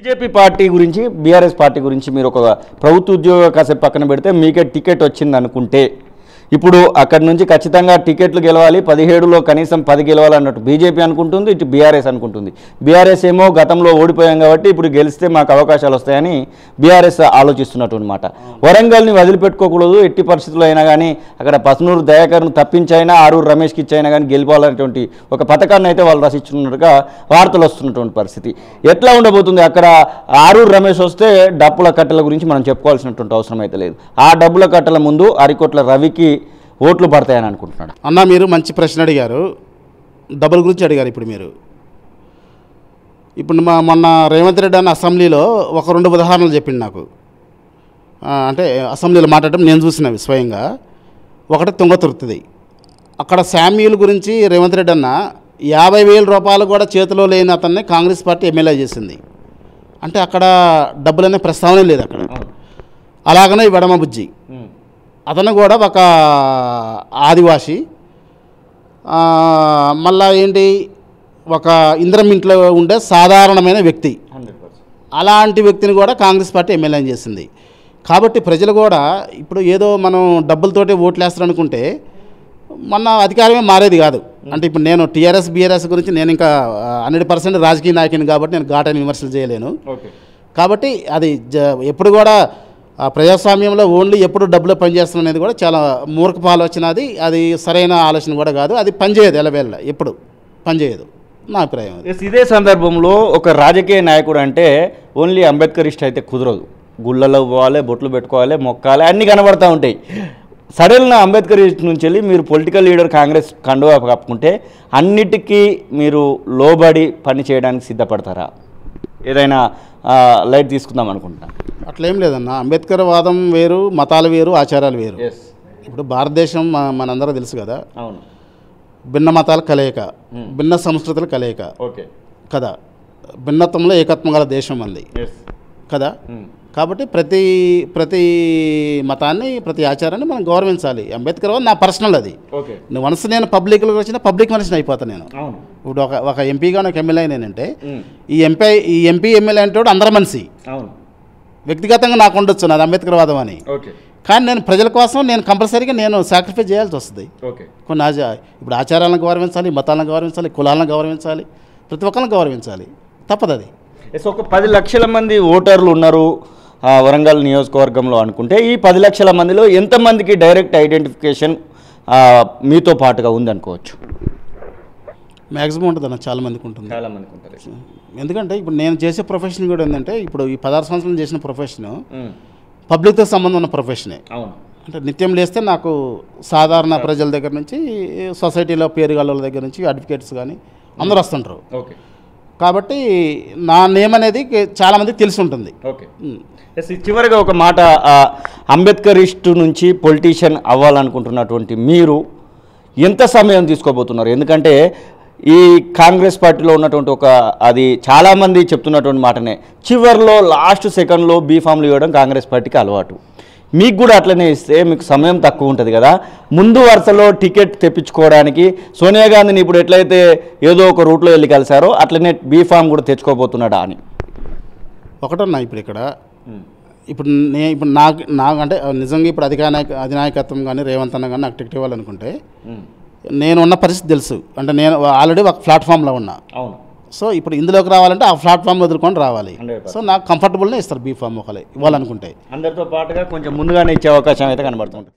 BJP party గురించి BRS party గురించి మీరు ఒక ప్రభుత్వ ఉద్యోగ కాసేపు పక్కన పెడితే మీకే టికెట్ వచ్చింది అనుకుంటే ఇప్పుడు అక్కడి నుంచి ఖచ్చితంగా టికెట్లు గెలవాలి పదిహేడులో కనీసం పది గెలవాలి అన్నట్టు బీజేపీ అనుకుంటుంది ఇటు బీఆర్ఎస్ అనుకుంటుంది బీఆర్ఎస్ ఏమో గతంలో ఓడిపోయాం కాబట్టి ఇప్పుడు గెలిస్తే మాకు అవకాశాలు వస్తాయని బీఆర్ఎస్ ఆలోచిస్తున్నట్టు అనమాట వరంగల్ని వదిలిపెట్టుకోకూడదు ఎట్టి పరిస్థితుల్లో అయినా కానీ అక్కడ పసునూరు దయాకర్ను తప్పించైనా ఆరూరు రమేష్కి ఇచ్చైనా కానీ గెలిపాలనేటువంటి ఒక పథకాన్ని అయితే వాళ్ళు రచిస్తున్నట్టుగా వార్తలు వస్తున్నటువంటి పరిస్థితి ఎట్లా ఉండబోతుంది అక్కడ ఆరూరు రమేష్ వస్తే డబ్బుల కట్టెల గురించి మనం చెప్పుకోవాల్సినటువంటి అవసరం అయితే లేదు ఆ డబ్బుల కట్టెల ముందు అరికొట్ల రవికి ఓట్లు పడతాయని అనుకుంటున్నాడు అన్న మీరు మంచి ప్రశ్న అడిగారు డబుల్ గురించి అడిగారు ఇప్పుడు మీరు ఇప్పుడు మా మొన్న రేవంత్ రెడ్డి అన్న అసెంబ్లీలో ఒక రెండు ఉదాహరణలు చెప్పింది నాకు ఆ, అంటే అసెంబ్లీలో మాట్లాడటం నేను చూసినవి స్వయంగా ఒకటి తుంగతుర్తిది అక్కడ శామ్యూల్ గురించి రేవంత్ రెడ్డి అన్న యాభై వేల రూపాయలు కూడా చేతిలో లేని అతన్ని కాంగ్రెస్ పార్టీ ఎమ్మెల్యే చేసింది అంటే అక్కడ డబ్బులనే ప్రస్తావనే లేదు అక్కడ అలాగనే ఈ వెడమ బుజ్జి అతను కూడా ఒక ఆదివాసి ఆ, మళ్ళా ఏంటి ఒక ఇంద్రం ఇంట్లో ఉండే సాధారణమైన వ్యక్తి అలాంటి వ్యక్తిని కూడా కాంగ్రెస్ పార్టీ ఎమ్మెల్యే చేసింది కాబట్టి ప్రజలు కూడా ఇప్పుడు ఏదో మనం డబ్బులతోటి ఓట్లు వేస్తారనుకుంటే మొన్న అధికారమే మారేది కాదు అంటే ఇప్పుడు నేను టీఆర్ఎస్ బీఆర్ఎస్ గురించి నేను ఇంకా హండ్రెడ్ పర్సెంట్ రాజకీయ నాయకుని కాబట్టి నేను ఘాటైన విమర్శలు చేయలేను ఓకే కాబట్టి అది జ ఎప్పుడు కూడా ఆ ప్రజాస్వామ్యంలో ఓన్లీ ఎప్పుడు డబ్బులు పనిచేస్తుంది అనేది కూడా చాలా మూర్ఖపు ఆలోచన అది అది సరైన ఆలోచన కూడా కాదు అది పనిచేయదు ఎలవేళ ఎప్పుడు పనిచేయదు నా అభిప్రాయం అది ఎస్, ఇదే సందర్భంలో ఒక రాజకీయ నాయకుడు అంటే ఓన్లీ అంబేద్కరిస్ట్ అయితే కుదరదు గుళ్ళలో పోవాలి బొట్లు పెట్టుకోవాలి మొక్కాలి అన్నీ కనబడతా ఉంటాయి సడన్గా అంబేద్కరిస్ట్ నుంచి వెళ్ళి మీరు పొలిటికల్ లీడర్ కాంగ్రెస్ కండువా కప్పుకుంటే అన్నిటికీ మీరు లోబడి పని చేయడానికి సిద్ధపడతారా ఏదైనా ఆ, లైట్ తీసుకుందాం అనుకుంటున్నా అట్లేం లేదన్న అంబేద్కర్ వాదం వేరు మతాలు వేరు ఆచారాలు వేరు ఎస్ ఇప్పుడు భారతదేశం మ- మనందరూ తెలుసు కదా అవును భిన్న మతాల కలయిక భిన్న సంస్కృతుల కలయిక ఓకే కదా భిన్నత్వంలో ఏకత్వం గల దేశం అంది ఎస్ కదా కాబట్టి ప్రతి ప్రతి మతాన్ని ప్రతి ఆచారాన్ని మనం గౌరవించాలి అంబేద్కర్ వాదం నా పర్సనల్ అది ఓకే నువ్వు వన్స్ నేను పబ్లిక్లో వచ్చిన పబ్లిక్ మనిషిని అయిపోతాను నేను అవును ఇప్పుడు ఒక ఒక ఎంపీగా నాకు ఎమ్మెల్యే నేనంటే ఉమ్, ఈ ఎంపీ ఈ ఎంపీ ఎమ్మెల్యే అంటే అందరి మనిషి అవును వ్యక్తిగతంగా నాకు ఉండొచ్చు నాది అంబేద్కర్ వాదం అని ఓకే కానీ నేను ప్రజల కోసం నేను కంపల్సరీగా నేను సాక్రిఫైస్ చేయాల్సి వస్తుంది ఓకే కొన్ని ఆచా ఇప్పుడు ఆచారాలను గౌరవించాలి మతాలను గౌరవించాలి కులాలను గౌరవించాలి ప్రతి ఒక్కరిని గౌరవించాలి తప్పదు అది ఎస్ ఒక పది లక్షల మంది ఓటర్లు ఉన్నారు ఆ, వరంగల్ నియోజకవర్గంలో అనుకుంటే ఈ పది లక్షల మందిలో ఎంతమందికి డైరెక్ట్ ఐడెంటిఫికేషన్ ఆ, మీతో పాటుగా ఉందనుకోవచ్చు మ్యాక్సిమం ఉంటుంది అన్న చాలా మందికి ఉంటుంది చాలా మందికి ఉంటుంది ఎందుకంటే ఇప్పుడు నేను చేసే ప్రొఫెషన్ కూడా ఏంటంటే ఇప్పుడు ఈ పదహారు సంవత్సరాలు చేసిన ప్రొఫెషన్ పబ్లిక్తో సంబంధం ఉన్న ప్రొఫెషనే అవును అంటే నిత్యం లేస్తే నాకు సాధారణ ప్రజల దగ్గర నుంచి సొసైటీలో పేరు గల దగ్గర నుంచి అడ్వకేట్స్ కానీ అందరూ వస్తుంటారు ఓకే కాబట్టి నా నేమ్ అనేది చాలామందికి తెలిసి ఉంటుంది ఓకే ఎస్ చివరిగా ఒక మాట ఆ, అంబేద్కరిస్ట్ నుంచి పొలిటీషియన్ అవ్వాలనుకుంటున్నటువంటి మీరు ఎంత సమయం తీసుకోబోతున్నారు ఎందుకంటే ఈ కాంగ్రెస్ పార్టీలో ఉన్నటువంటి ఒక అది చాలామంది చెప్తున్నటువంటి మాటనే చివరిలో లాస్ట్ సెకండ్లో బీఫామ్లు ఇవ్వడం కాంగ్రెస్ పార్టీకి అలవాటు మీకు కూడా అట్లనే ఇస్తే మీకు సమయం తక్కువ ఉంటుంది కదా ముందు వరుసలో టికెట్ తెప్పించుకోవడానికి సోనియా గాంధీని ఇప్పుడు ఎట్లయితే ఏదో ఒక రూట్లో వెళ్ళి కలిశారో అట్లనే బీఫామ్ కూడా తెచ్చుకోబోతున్నాడా అని ఒకటన్నా ఇప్పుడు ఇక్కడ ఇప్పుడు నే ఇప్పుడు నాకు నాకు అంటే నిజంగా ఇప్పుడు అధికార అధినాయకత్వం కానీ రేవంత్ అన్న కానీ నాకు టికెట్ ఇవ్వాలనుకుంటే నేను ఉన్న పరిస్థితి తెలుసు అంటే నేను ఆల్రెడీ ఒక ప్లాట్ఫామ్లో ఉన్నా అవును సో ఇప్పుడు ఇందులోకి రావాలంటే ఆ ప్లాట్ఫామ్ వదులుకొని రావాలి 100%. సో నాకు కంఫర్టబుల్నే ఇస్తారు బీ ఫామ్ ఒకలే ఇవ్వాలనుకుంటే అందరితో పాటుగా కొంచెం ముందుగానే ఇచ్చే అవకాశం అయితే కనబడుతుంది